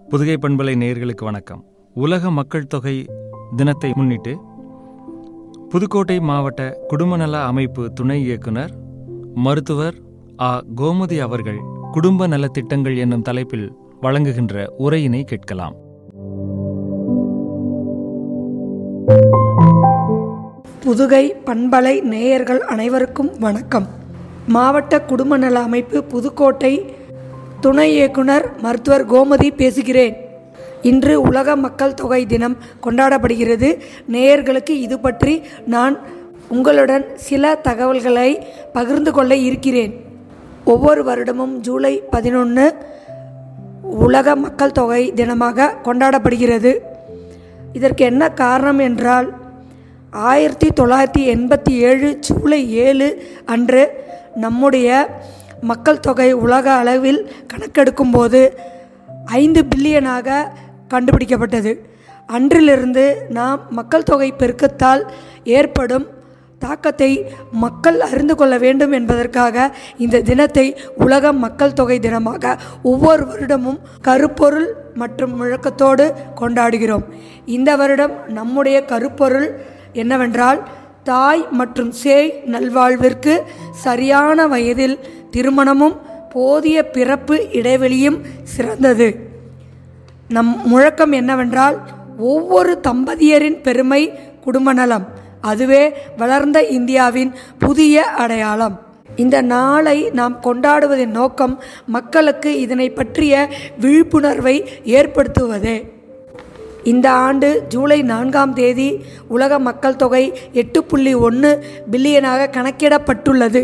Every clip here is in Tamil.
புதுகை பண்பலை நேயர்களுக்கு வணக்கம் உலக மக்கள் தொகை தினத்தை முன்னிட்டு புதுக்கோட்டை மாவட்ட குடும்ப நல அமைப்பு துணை இயக்குனர் மருத்துவர் ஆ கோமதி அவர்கள் குடும்ப நல திட்டங்கள் என்னும் தலைப்பில் வழங்குகின்ற உரையினை கேட்கலாம் புதுகை பண்பலை நேயர்கள் அனைவருக்கும் வணக்கம் மாவட்ட குடும்ப நல அமைப்பு புதுக்கோட்டை துணை இயக்குனர் மருத்துவர் கோமதி பேசுகிறேன் இன்று உலக மக்கள் தொகை தினம் கொண்டாடப்படுகிறது நேயர்களுக்கு இது பற்றி நான் உங்களுடன் சில தகவல்களை பகிர்ந்து கொள்ள இருக்கிறேன் ஒவ்வொரு வருடமும் ஜூலை பதினொன்று உலக மக்கள் தொகை தினமாக கொண்டாடப்படுகிறது இதற்கு என்ன காரணம் என்றால் ஆயிரத்தி தொள்ளாயிரத்தி எண்பத்தி ஏழு ஜூலை ஏழு அன்று நம்முடைய மக்கள் தொகை உலக அளவில் கணக்கெடுக்கும்போது ஐந்து பில்லியனாக கண்டுபிடிக்கப்பட்டது அன்றிலிருந்து நாம் மக்கள் தொகை பெருக்கத்தால் ஏற்படும் தாக்கத்தை மக்கள் அறிந்து கொள்ள வேண்டும் என்பதற்காக இந்த தினத்தை உலக மக்கள் தொகை தினமாக ஒவ்வொரு வருடமும் கருப்பொருள் மற்றும் முழக்கத்தோடு கொண்டாடுகிறோம் இந்த வருடம் நம்முடைய கருப்பொருள் என்னவென்றால் தாய் மற்றும் சேய் நல்வாழ்விற்கு சரியான வயதில் திருமணமும் போதிய பிறப்பு இடைவெளியும் சிறந்தது நம் முழக்கம் என்னவென்றால் ஒவ்வொரு தம்பதியரின் பெருமை குடும்ப நலம் அதுவே வளர்ந்த இந்தியாவின் புதிய அடையாளம் இந்த நாளை நாம் கொண்டாடுவதன் நோக்கம் மக்களுக்கு இதனை பற்றிய விழிப்புணர்வை ஏற்படுத்துவதே இந்த ஆண்டு ஜூலை நான்காம் தேதி உலக மக்கள் தொகை எட்டு புள்ளி ஒன்று பில்லியனாக கணக்கிடப்பட்டுள்ளது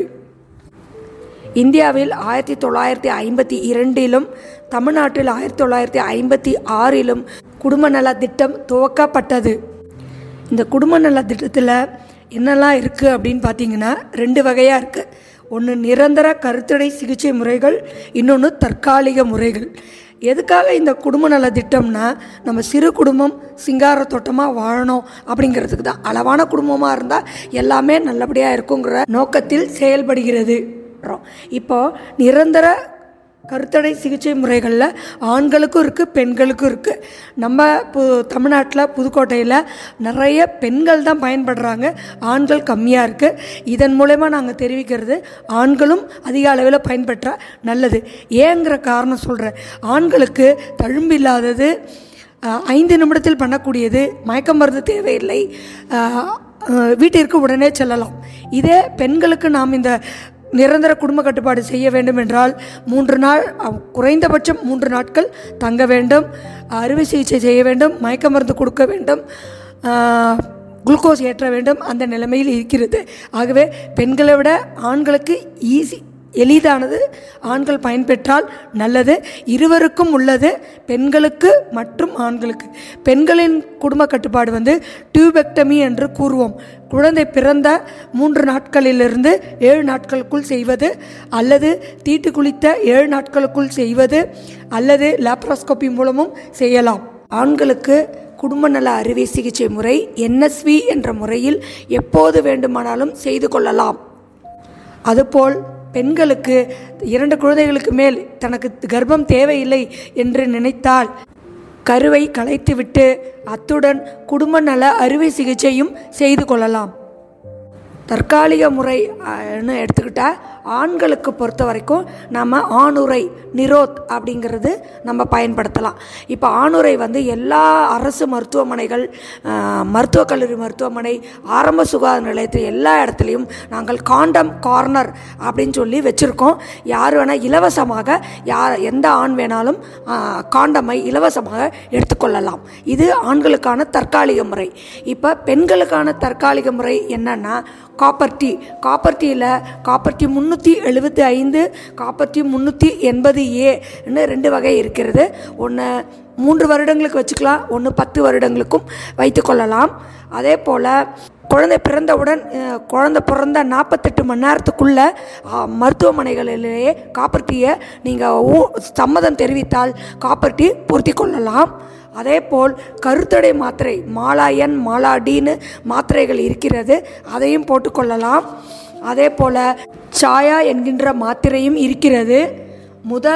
இந்தியாவில் ஆயிரத்தி தொள்ளாயிரத்தி ஐம்பத்தி இரண்டிலும் தமிழ்நாட்டில் ஆயிரத்தி தொள்ளாயிரத்தி ஐம்பத்தி ஆறிலும் குடும்ப நல திட்டம் துவக்கப்பட்டது இந்த குடும்ப நல திட்டத்தில் என்னெல்லாம் இருக்குது அப்படின்னு பார்த்தீங்கன்னா ரெண்டு வகையாக இருக்குது ஒன்று நிரந்தர கருத்தடை சிகிச்சை முறைகள் இன்னொன்று தற்காலிக முறைகள் எதுக்காக இந்த குடும்ப நல திட்டம்னா நம்ம சிறு குடும்பம் சிங்கார தோட்டமாக வாழணும் அப்படிங்கிறதுக்கு தான் அளவான குடும்பமாக இருந்தால் எல்லாமே நல்லபடியாக இருக்குங்கிற நோக்கத்தில் செயல்படுகிறது இப்போ நிரந்தர கருத்தடை சிகிச்சை முறைகளில் ஆண்களுக்கும் இருக்குது பெண்களுக்கும் இருக்குது நம்ம பு தமிழ்நாட்டில் புதுக்கோட்டையில் நிறைய பெண்கள் தான் பயன்படுறாங்க ஆண்கள் கம்மியாக இருக்குது இதன் மூலயமா நாங்கள் தெரிவிக்கிறது ஆண்களும் அதிக அளவில் பயன்பெற்றால் நல்லது ஏங்கிற காரணம் சொல்கிறேன் ஆண்களுக்கு தழும்பு இல்லாதது ஐந்து நிமிடத்தில் பண்ணக்கூடியது மயக்க மருந்து தேவையில்லை வீட்டிற்கு உடனே செல்லலாம் இதே பெண்களுக்கு நாம் இந்த நிரந்தர குடும்ப கட்டுப்பாடு செய்ய வேண்டும் என்றால் மூன்று நாள் குறைந்தபட்சம் மூன்று நாட்கள் தங்க வேண்டும் அறுவை சிகிச்சை செய்ய வேண்டும் மயக்க மருந்து கொடுக்க வேண்டும் குளுக்கோஸ் ஏற்ற வேண்டும் அந்த நிலைமையில் இருக்கிறது ஆகவே பெண்களை விட ஆண்களுக்கு ஈஸி எளிதானது ஆண்கள் பயன்பெற்றால் நல்லது இருவருக்கும் உள்ளது பெண்களுக்கு மற்றும் ஆண்களுக்கு பெண்களின் குடும்ப கட்டுப்பாடு வந்து டியூபெக்டமி என்று கூறுவோம் குழந்தை பிறந்த மூன்று நாட்களிலிருந்து ஏழு நாட்களுக்குள் செய்வது அல்லது தீட்டு குளித்த ஏழு நாட்களுக்குள் செய்வது அல்லது லேப்ராஸ்கோபி மூலமும் செய்யலாம் ஆண்களுக்கு குடும்ப நல அறுவை சிகிச்சை முறை என்எஸ்வி என்ற முறையில் எப்போது வேண்டுமானாலும் செய்து கொள்ளலாம் அதுபோல் பெண்களுக்கு இரண்டு குழந்தைகளுக்கு மேல் தனக்கு கர்ப்பம் தேவையில்லை என்று நினைத்தால் கருவை களைத்துவிட்டு அத்துடன் குடும்ப நல அறுவை சிகிச்சையும் செய்து கொள்ளலாம் தற்காலிக முறைன்னு எடுத்துக்கிட்டால் ஆண்களுக்கு பொறுத்த வரைக்கும் நம்ம ஆணுரை நிரோத் அப்படிங்கிறது நம்ம பயன்படுத்தலாம் இப்போ ஆணுரை வந்து எல்லா அரசு மருத்துவமனைகள் மருத்துவக் கல்லூரி மருத்துவமனை ஆரம்ப சுகாதார நிலையத்தில் எல்லா இடத்துலையும் நாங்கள் காண்டம் கார்னர் அப்படின்னு சொல்லி வச்சுருக்கோம் யார் வேணால் இலவசமாக யார் எந்த ஆண் வேணாலும் காண்டமை இலவசமாக எடுத்துக்கொள்ளலாம் இது ஆண்களுக்கான தற்காலிக முறை இப்போ பெண்களுக்கான தற்காலிக முறை என்னன்னா காப்பர் டீ காப்பர் டீயில் காப்பர் டீ முந்நூற்றி எழுபத்தி ஐந்து காப்பர் டீ முந்நூற்றி எண்பது ஏன்னு ரெண்டு வகை இருக்கிறது ஒன்று மூன்று வருடங்களுக்கு வச்சுக்கலாம் ஒன்று பத்து வருடங்களுக்கும் வைத்துக்கொள்ளலாம் அதே போல் குழந்தை பிறந்தவுடன் குழந்தை பிறந்த நாற்பத்தெட்டு மணி நேரத்துக்குள்ளே மருத்துவமனைகளிலேயே காப்பர் டீயை நீங்கள் சம்மதம் தெரிவித்தால் காப்பர் டீ பொருத்தி கொள்ளலாம் அதே போல் கருத்தடை மாத்திரை மாலாயன் மாலாடின்னு மாத்திரைகள் இருக்கிறது அதையும் போட்டுக்கொள்ளலாம் அதே போல் சாயா என்கின்ற மாத்திரையும் இருக்கிறது முதல்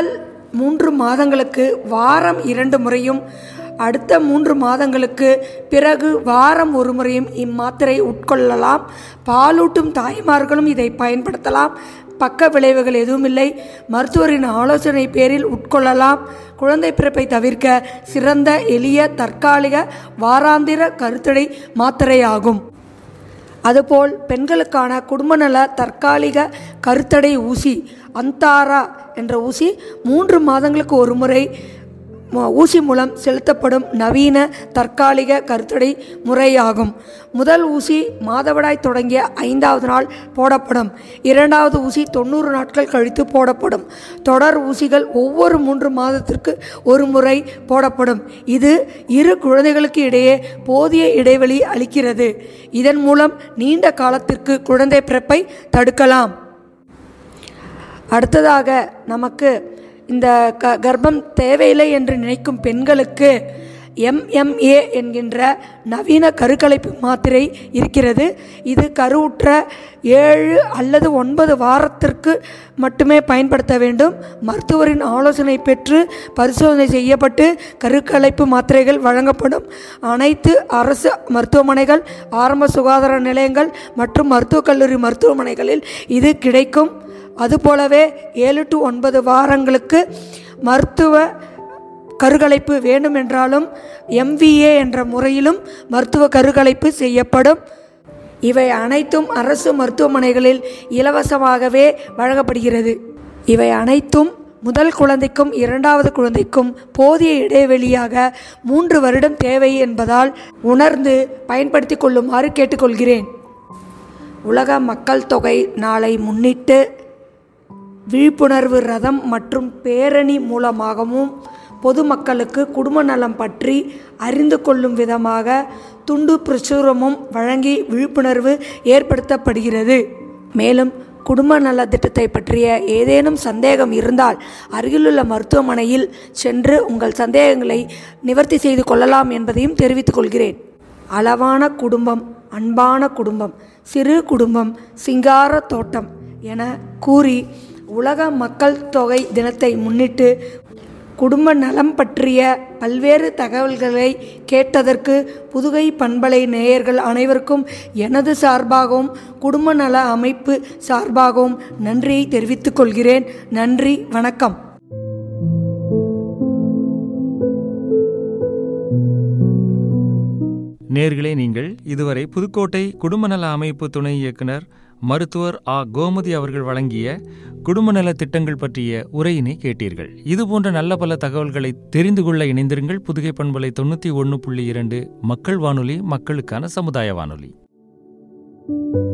மூன்று மாதங்களுக்கு வாரம் இரண்டு முறையும் அடுத்த மூன்று மாதங்களுக்கு பிறகு வாரம் ஒரு முறையும் இம்மாத்திரை உட்கொள்ளலாம் பாலூட்டும் தாய்மார்களும் இதை பயன்படுத்தலாம் பக்க விளைவுகள் எதுவுமில்லை மருத்துவரின் ஆலோசனை பேரில் உட்கொள்ளலாம் குழந்தை பிறப்பை தவிர்க்க சிறந்த எளிய தற்காலிக வாராந்திர கருத்தடை மாத்திரையாகும் அதுபோல் பெண்களுக்கான குடும்பநல தற்காலிக கருத்தடை ஊசி அந்தாரா என்ற ஊசி மூன்று மாதங்களுக்கு ஒரு முறை மு- ஊசி மூலம் செலுத்தப்படும் நவீன தற்காலிக கருத்தடை முறையாகும் முதல் ஊசி மாதவிடாய் தொடங்கிய ஐந்தாவது நாள் போடப்படும் இரண்டாவது ஊசி தொண்ணூறு நாட்கள் கழித்து போடப்படும் தொடர் ஊசிகள் ஒவ்வொரு மூன்று மாதத்திற்கு ஒரு முறை போடப்படும் இது இரு குழந்தைகளுக்கு இடையே போதிய இடைவெளி அளிக்கிறது இதன் மூலம் நீண்ட காலத்திற்கு குழந்தை பிறப்பை தடுக்கலாம் அடுத்ததாக நமக்கு இந்த க கர்ப்பம் தேவையில்லை என்று நினைக்கும் பெண்களுக்கு எம்எம்ஏ என்கின்ற நவீன கருக்கலைப்பு மாத்திரை இருக்கிறது இது கருவுற்ற ஏழு அல்லது ஒன்பது வாரத்திற்கு மட்டுமே பயன்படுத்த வேண்டும் மருத்துவரின் ஆலோசனை பெற்று பரிசோதனை செய்யப்பட்டு கருக்கலைப்பு மாத்திரைகள் வழங்கப்படும் அனைத்து அரசு மருத்துவமனைகள் ஆரம்ப சுகாதார நிலையங்கள் மற்றும் மருத்துவக் கல்லூரி மருத்துவமனைகளில் இது கிடைக்கும் அதுபோலவே ஏழு டு ஒன்பது வாரங்களுக்கு மருத்துவ கருகலைப்பு வேண்டுமென்றாலும் எம்விஏ என்ற முறையிலும் மருத்துவ கருகலைப்பு செய்யப்படும் இவை அனைத்தும் அரசு மருத்துவமனைகளில் இலவசமாகவே வழங்கப்படுகிறது இவை அனைத்தும் முதல் குழந்தைக்கும் இரண்டாவது குழந்தைக்கும் போதிய இடைவெளியாக மூன்று வருடம் தேவை என்பதால் உணர்ந்து பயன்படுத்திக் கொள்ளுமாறு கேட்டுக்கொள்கிறேன் உலக மக்கள் தொகை நாளை முன்னிட்டு விழிப்புணர்வு ரதம் மற்றும் பேரணி மூலமாகவும் பொதுமக்களுக்கு குடும்ப நலம் பற்றி அறிந்து கொள்ளும் விதமாக துண்டு பிரசுரமும் வழங்கி விழிப்புணர்வு ஏற்படுத்தப்படுகிறது மேலும் குடும்ப நல திட்டத்தை பற்றிய ஏதேனும் சந்தேகம் இருந்தால் அருகிலுள்ள மருத்துவமனையில் சென்று உங்கள் சந்தேகங்களை நிவர்த்தி செய்து கொள்ளலாம் என்பதையும் தெரிவித்துக் கொள்கிறேன் அளவான குடும்பம் அன்பான குடும்பம் சிறு குடும்பம் சிங்கார தோட்டம் என கூறி உலக மக்கள் தொகை தினத்தை முன்னிட்டு குடும்ப நலம் பற்றிய பல்வேறு தகவல்களை கேட்டதற்கு புதுகை பண்பலை நேயர்கள் அனைவருக்கும் எனது சார்பாகவும் குடும்ப நல அமைப்பு சார்பாகவும் நன்றியை தெரிவித்துக் கொள்கிறேன் நன்றி வணக்கம் நேர்களே நீங்கள் இதுவரை புதுக்கோட்டை குடும்ப நல அமைப்பு துணை இயக்குனர் மருத்துவர் ஆ கோமதி அவர்கள் வழங்கிய குடும்ப நல திட்டங்கள் பற்றிய உரையினை கேட்டீர்கள் இதுபோன்ற நல்ல பல தகவல்களை தெரிந்து கொள்ள இணைந்திருங்கள் புதுகை பண்பலை தொண்ணூற்றி ஒன்று புள்ளி இரண்டு மக்கள் வானொலி மக்களுக்கான சமுதாய வானொலி